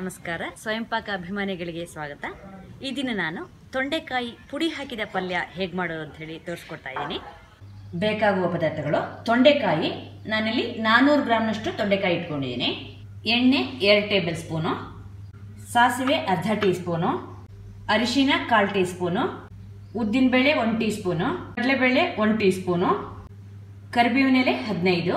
ನಮಸ್ಕಾರ ಸ್ವಯಂ ಪಾಕ ಅಭಿಮಾನಿಗಳಿಗೆ ಸ್ವಾಗತ ಈ ದಿನ ನಾನು ತೊಂಡೆಕಾಯಿ ಪುಡಿ ಹಾಕಿದ ಪಲ್ಯ ಹೇಗೆ ಮಾಡೋದು ಅಂತ ಹೇಳಿ ತೋರಿಸ್ಕೊಡ್ತಾ ಇದ್ದೀನಿ ಬೇಕಾಗುವ ಪದಾರ್ಥಗಳು ತೊಂಡೆಕಾಯಿ ನಾನಿಲ್ಲಿ ನಾನ್ನೂರು ಗ್ರಾಮ್ನಷ್ಟು ತೊಂಡೆಕಾಯಿ ಇಟ್ಕೊಂಡಿದ್ದೀನಿ ಎಣ್ಣೆ ಎರಡು ಟೇಬಲ್ ಸ್ಪೂನು ಸಾಸಿವೆ ಅರ್ಧ ಟೀ ಸ್ಪೂನು ಅರಿಶಿನ ಕಾಲು ಟೀ ಸ್ಪೂನು ಉದ್ದಿನಬೇಳೆ ಒಂದು ಟೀ ಸ್ಪೂನು ಕಡಲೆಬೇಳೆ ಒಂದು ಟೀ ಸ್ಪೂನು ಕರಿಬೇವಿನ ಎಲೆ ಹದಿನೈದು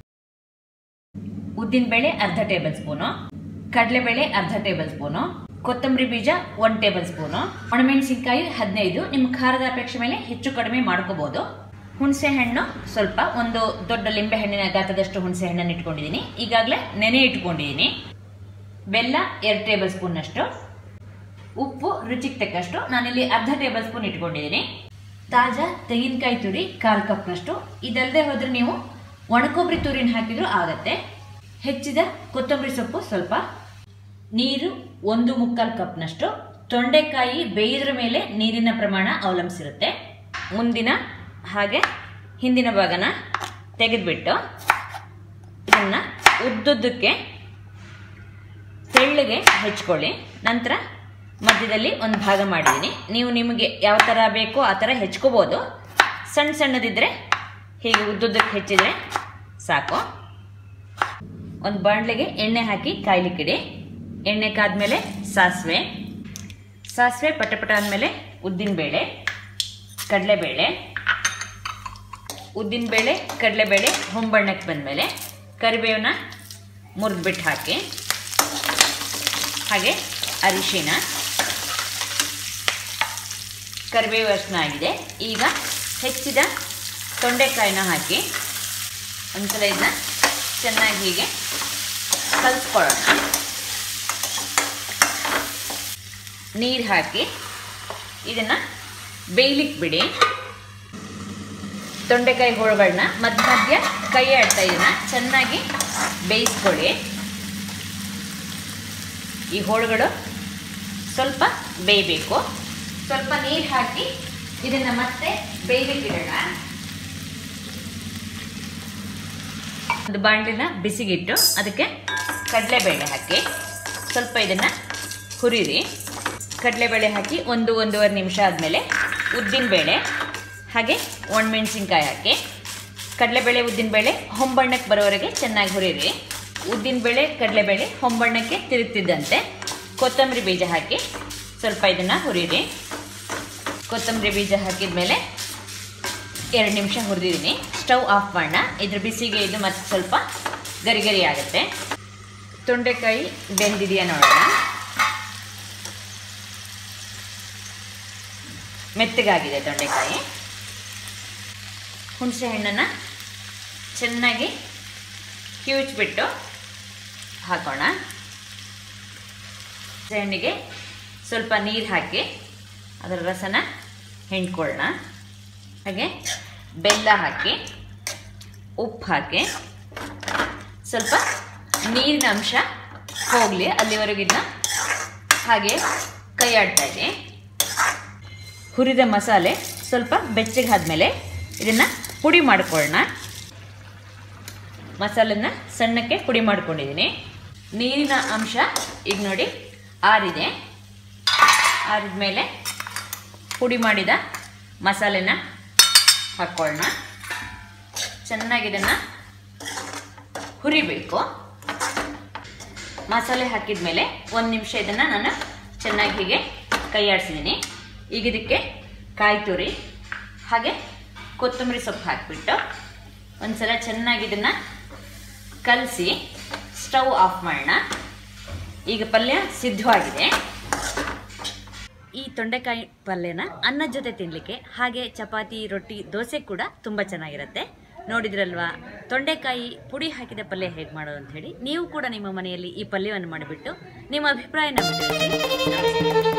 ಉದ್ದಿನಬೇಳೆ ಅರ್ಧ ಟೇಬಲ್ ಸ್ಪೂನು ಕಡಲೆಬೇಳೆ ಅರ್ಧ ಟೇಬಲ್ ಸ್ಪೂನು ಕೊತ್ತಂಬರಿ ಬೀಜ ಒನ್ ಟೇಬಲ್ ಸ್ಪೂನು ಒಣಮೆಣಸಿನ್ಕಾಯಿ ಹದಿನೈದು ನಿಮ್ಮ ಖಾರದ ಅಪೇಕ್ಷೆ ಮೇಲೆ ಹೆಚ್ಚು ಕಡಿಮೆ ಮಾಡ್ಕೋಬಹುದು ಹುಣಸೆ ಹಣ್ಣು ಸ್ವಲ್ಪ ಒಂದು ದೊಡ್ಡ ಲಿಂಬೆ ಹಣ್ಣಿನ ಗಾತ್ರದಷ್ಟು ಹುಣಸೆ ಹಣ್ಣನ್ನು ಇಟ್ಕೊಂಡಿದ್ದೀನಿ ಈಗಾಗಲೇ ನೆನೆ ಇಟ್ಕೊಂಡಿದ್ದೀನಿ ಬೆಲ್ಲ ಎರಡು ಟೇಬಲ್ ಸ್ಪೂನ್ನಷ್ಟು ಉಪ್ಪು ರುಚಿಗೆ ತಕ್ಕಷ್ಟು ನಾನಿಲ್ಲಿ ಅರ್ಧ ಟೇಬಲ್ ಸ್ಪೂನ್ ಇಟ್ಕೊಂಡಿದ್ದೀನಿ ತಾಜಾ ತೆಂಗಿನಕಾಯಿ ತುರಿ ಕಾಲು ಕಪ್ನಷ್ಟು ಇದಲ್ಲದೆ ಹೋದ್ರೆ ನೀವು ಒಣಕೊಬ್ಬರಿ ತುರಿನ ಹಾಕಿದ್ರು ಆಗತ್ತೆ ಹೆಚ್ಚಿದ ಕೊತ್ತಂಬರಿ ಸೊಪ್ಪು ಸ್ವಲ್ಪ ನೀರು ಒಂದು ಮುಕ್ಕಾಲು ಕಪ್ನಷ್ಟು ತೊಂಡೆಕಾಯಿ ಬೇಯಿದ್ರ ಮೇಲೆ ನೀರಿನ ಪ್ರಮಾಣ ಅವಲಂಬಿಸಿರುತ್ತೆ ಮುಂದಿನ ಹಾಗೆ ಹಿಂದಿನ ಭಾಗನ ತೆಗೆದುಬಿಟ್ಟು ಇದನ್ನು ಉದ್ದುದ್ದಕ್ಕೆ ತೆಳ್ಳಗೆ ಹೆಚ್ಕೊಳ್ಳಿ ನಂತರ ಮಧ್ಯದಲ್ಲಿ ಒಂದು ಭಾಗ ಮಾಡಿದ್ದೀನಿ ನೀವು ನಿಮಗೆ ಯಾವ ಥರ ಬೇಕೋ ಆ ಥರ ಹೆಚ್ಕೋಬೋದು ಸಣ್ಣ ಸಣ್ಣದಿದ್ದರೆ ಹೀಗೆ ಉದ್ದುದ್ದಕ್ಕೆ ಹೆಚ್ಚಿದರೆ ಸಾಕು ಒಂದು ಬಾಣಲೆಗೆ ಎಣ್ಣೆ ಹಾಕಿ ಕಾಯ್ಲಿಕ್ಕಿಡಿ ಎಣ್ಣೆ ಕಾದ್ಮೇಲೆ ಸಾಸಿವೆ ಸಾಸಿವೆ ಪಟಪಟ ಆದಮೇಲೆ ಉದ್ದಿನಬೇಳೆ ಕಡಲೆಬೇಳೆ ಉದ್ದಿನಬೇಳೆ ಕಡಲೆಬೇಳೆ ಹೊಂಬಣ್ಣಕ್ಕೆ ಬಂದಮೇಲೆ ಕರಿಬೇವನ್ನ ಮುರಿದ್ಬಿಟ್ಟು ಹಾಕಿ ಹಾಗೆ ಅರಿಶಿನ ಕರಿಬೇವು ಅರಿಶಿನ ಆಗಿದೆ ಈಗ ಹೆಚ್ಚಿದ ತೊಂಡೆಕಾಯಿನ ಹಾಕಿ ಒಂದ್ಸಲ ಇದನ್ನ ಚೆನ್ನಾಗಿ ಹೀಗೆ ಕಲಿಸ್ಕೊಳ್ಳೋಣ ನೀರು ಹಾಕಿ ಇದನ್ನು ಬೇಯ್ಲಿಕ್ಕೆ ಬಿಡಿ ತೊಂಡೆಕಾಯಿ ಹೋಳುಗಳನ್ನ ಮಧ್ಯ ಮಧ್ಯ ಕೈ ಆಡ್ತಾ ಇದನ್ನ ಚೆನ್ನಾಗಿ ಬೇಯಿಸ್ಕೊಳ್ಳಿ ಈ ಹೋಳುಗಳು ಸ್ವಲ್ಪ ಬೇಯಬೇಕು ಸ್ವಲ್ಪ ನೀರು ಹಾಕಿ ಇದನ್ನು ಮತ್ತೆ ಬೇಯಲಿಕ್ಕಿಡೋಣ ಒಂದು ಬಾಂಡ್ಲಿನ ಬಿಸಿಗಿಟ್ಟು ಅದಕ್ಕೆ ಕಡಲೆಬೇಳೆ ಹಾಕಿ ಸ್ವಲ್ಪ ಇದನ್ನು ಹುರಿರಿ ಕಡಲೆಬೇಳೆ ಹಾಕಿ ಒಂದು ಒಂದೂವರೆ ನಿಮಿಷ ಆದಮೇಲೆ ಉದ್ದಿನಬೇಳೆ ಹಾಗೆ ಒಣಮೆಣಸಿನ್ಕಾಯಿ ಹಾಕಿ ಕಡಲೆಬೇಳೆ ಉದ್ದಿನಬೇಳೆ ಹೊಂಬಣ್ಣಕ್ಕೆ ಬರೋವರೆಗೆ ಚೆನ್ನಾಗಿ ಹುರಿರಿ ಉದ್ದಿನಬೇಳೆ ಕಡಲೆಬೇಳೆ ಹೊಂಬಣ್ಣಕ್ಕೆ ತಿರುಗ್ತಿದ್ದಂತೆ ಕೊತ್ತಂಬರಿ ಬೀಜ ಹಾಕಿ ಸ್ವಲ್ಪ ಇದನ್ನು ಹುರಿರಿ ಕೊತ್ತಂಬರಿ ಬೀಜ ಹಾಕಿದ ಮೇಲೆ ಎರಡು ನಿಮಿಷ ಹುರಿದಿದ್ದೀನಿ ಸ್ಟವ್ ಆಫ್ ಮಾಡೋಣ ಇದ್ರ ಬಿಸಿಗೆ ಇದು ಮತ್ತೆ ಸ್ವಲ್ಪ ಗರಿ ಗರಿ ಆಗುತ್ತೆ ತೊಂಡೆಕಾಯಿ ಬೆಂದಿದೆಯಾ ನೋಡೋಣ ಮೆತ್ತಗಾಗಿದೆ ತೊಂಡೆಕಾಯಿ ಹುಣಸೆ ಹಣ್ಣನ್ನು ಚೆನ್ನಾಗಿ ಕಿವುಚ್ಬಿಟ್ಟು ಹಾಕೋಣ ಹುಣಸೆ ಹಣ್ಣಿಗೆ ಸ್ವಲ್ಪ ನೀರು ಹಾಕಿ ಅದರ ರಸನ ಹಿಂಡ್ಕೊಳ್ಳೋಣ ಹಾಗೆ ಬೆಲ್ಲ ಹಾಕಿ ಉಪ್ಪು ಹಾಕಿ ಸ್ವಲ್ಪ ನೀರಿನ ಅಂಶ ಹೋಗಲಿ ಅಲ್ಲಿವರೆಗಿನ್ನ ಹಾಗೆ ಕೈ ಆಡ್ತಾ ಇದೆ ಹುರಿದ ಮಸಾಲೆ ಸ್ವಲ್ಪ ಬೆಚ್ಚಗೆ ಆದಮೇಲೆ ಇದನ್ನು ಪುಡಿ ಮಾಡ್ಕೊಳ್ಳೋಣ ಮಸಾಲೆನ ಸಣ್ಣಕ್ಕೆ ಪುಡಿ ಮಾಡ್ಕೊಂಡಿದ್ದೀನಿ ನೀರಿನ ಅಂಶ ಈಗ ನೋಡಿ ಆರಿದೆ ಆರಿದ ಮೇಲೆ ಪುಡಿ ಮಾಡಿದ ಮಸಾಲೆನ ಹಾಕ್ಕೊಳ್ಳೋಣ ಚೆನ್ನಾಗಿ ಇದನ್ನು ಹುರಿಬೇಕು ಮಸಾಲೆ ಹಾಕಿದ ಮೇಲೆ ಒಂದು ನಿಮಿಷ ಇದನ್ನು ನಾನು ಚೆನ್ನಾಗಿ ಹೀಗೆ ಕೈ ಆಡಿಸಿದ್ದೀನಿ ಈಗ ಇದಕ್ಕೆ ಕಾಯಿ ತುರಿ ಹಾಗೆ ಕೊತ್ತಂಬರಿ ಸೊಪ್ಪು ಹಾಕಿಬಿಟ್ಟು ಒಂದ್ಸಲ ಚೆನ್ನಾಗಿ ಇದನ್ನು ಕಲಸಿ ಸ್ಟವ್ ಆಫ್ ಮಾಡೋಣ ಈಗ ಪಲ್ಯ ಸಿದ್ಧವಾಗಿದೆ ಈ ತೊಂಡೆಕಾಯಿ ಪಲ್ಯನ ಅನ್ನದ ಜೊತೆ ತಿನ್ನಲಿಕ್ಕೆ ಹಾಗೆ ಚಪಾತಿ ರೊಟ್ಟಿ ದೋಸೆ ಕೂಡ ತುಂಬ ಚೆನ್ನಾಗಿರುತ್ತೆ ನೋಡಿದ್ರಲ್ವಾ ತೊಂಡೆಕಾಯಿ ಪುಡಿ ಹಾಕಿದ ಪಲ್ಯ ಹೇಗೆ ಮಾಡೋದು ಅಂತ ಹೇಳಿ ನೀವು ಕೂಡ ನಿಮ್ಮ ಮನೆಯಲ್ಲಿ ಈ ಪಲ್ಯವನ್ನು ಮಾಡಿಬಿಟ್ಟು ನಿಮ್ಮ ಅಭಿಪ್ರಾಯ ನಮಗೆ ತಿಳಿಸಿ ನಮಸ್ತೆ